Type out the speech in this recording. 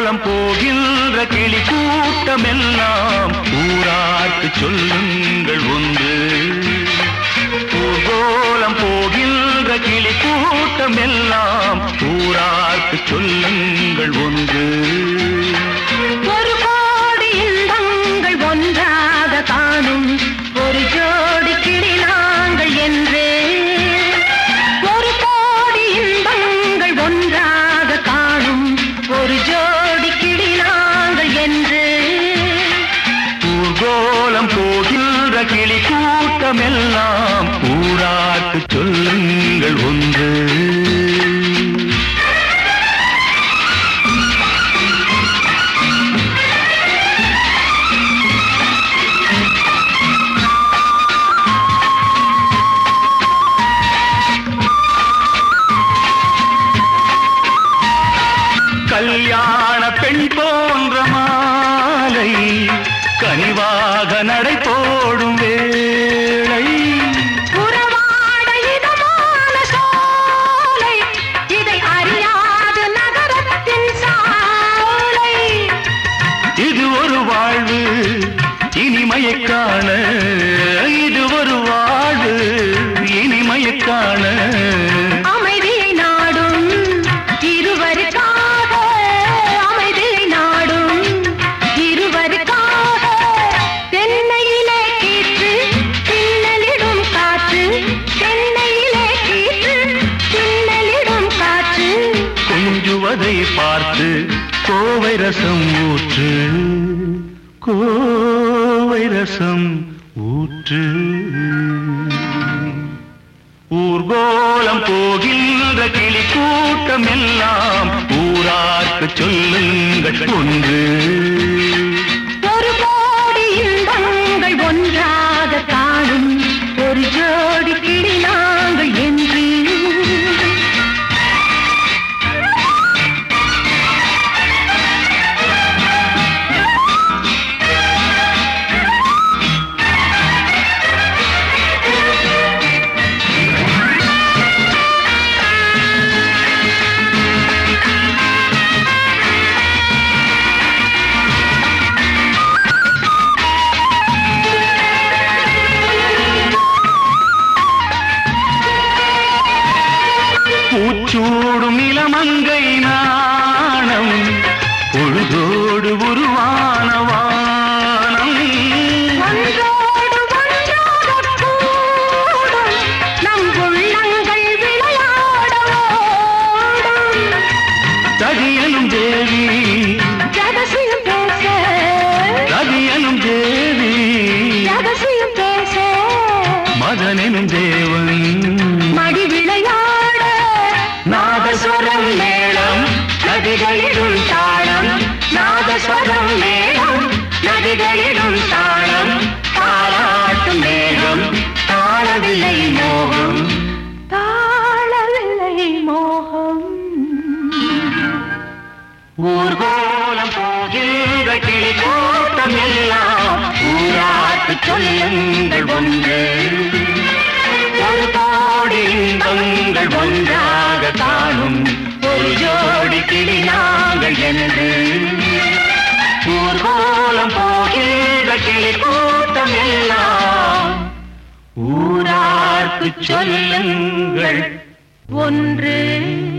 ஊர்கோலம் போகின்ற கிளி கூட்டமெல்லாம் ஊரார்க்கு சொல்லுங்கள் ஒன்று ஊர்கோலம் போகின்ற கிளி கூட்டமெல்லாம் ஊரார்க்கு சொல்லுங்கள் ஒன்று ஒரு கோடி இன்பங்கள் ஒன்றாக காணும் ஒரு ஜோடி கிளி நாங்கள் என்று ஒரு கோடி இன்பங்கள் ஒன்றாக காணும் ஒரு ஜோடி கிளி நாங்கள் என்று ஊர்கோலம் போகின்ற கிளி கூட்டமெல்லாம் ஊரார்க்கு சொல்லுங்கள் ஒன்று கல்யாண பெண் போன்ற மாலை கனிவாக நடை போடும் வேளை உறவாட இதமான சோலை இதை அறியாத நகரத்தின் சாலை இது ஒரு வாழ்வு இனிமையைக் காண இது ஒரு வாழ்வு இனிமையைக் காண அமைதியை நாடும் இருவருக்காக அமைதியை நாடும் இருவருக்காக தென்னையிலே கீற்று பின்னலிடும் காற்று தென்னையிலே கீற்று பின்னலிடும் காற்று கொஞ்சுவதை பார்த்து கோவை ரசம் ஊற்று கோவை ரசம் ஊற்று ஊர்கோலம் போகின்ற கிளி கூட்டம் எல்லாம் ஊரார்க்கு சொல்லுங்கள் ஒன்று ஒரு கோடி இன்பங்கள் ஒன்றாக காணும் ஒரு ஜோடி கிளி நாங்கள் என்று பூச்சூடும் இளமங்கை நாணம் பொழுதோடு உருவான வானம் ஒன்றோடு ஒன்றாக கூடும் நம் உள்ளங்கள் விளையாட ஓடும் ததியனும் தேவி ரகசியம் பேச ரதியனும் தேவி ரகசியம் பேச மதனெனும் தேவன் மடி விளையாட நாதஸ்வரம் மேளம் நதிகளிடும் தாளம் நாதஸ்வரம் மேளம் நதிகளிடும் தாளம் தாளாட்டும் மேகம் தாளவில்லை மோகம் தாழவில்லை மோகம் ஊர்கோலம் போகின்ற கிளி கூட்டம் எல்லாம் ஊராட்டு சொல்லுங்கள் ஒன்று ஒரு கோடி இன்பங்கள் ஒன்றாக காணும் ஒரு ஜோடி கிளி நாங்கள் என்று ஊர்கோலம் போகின்ற கிளி கூட்டம் எல்லாம் ஊரார்க்கு சொல்லுங்கள் ஒன்று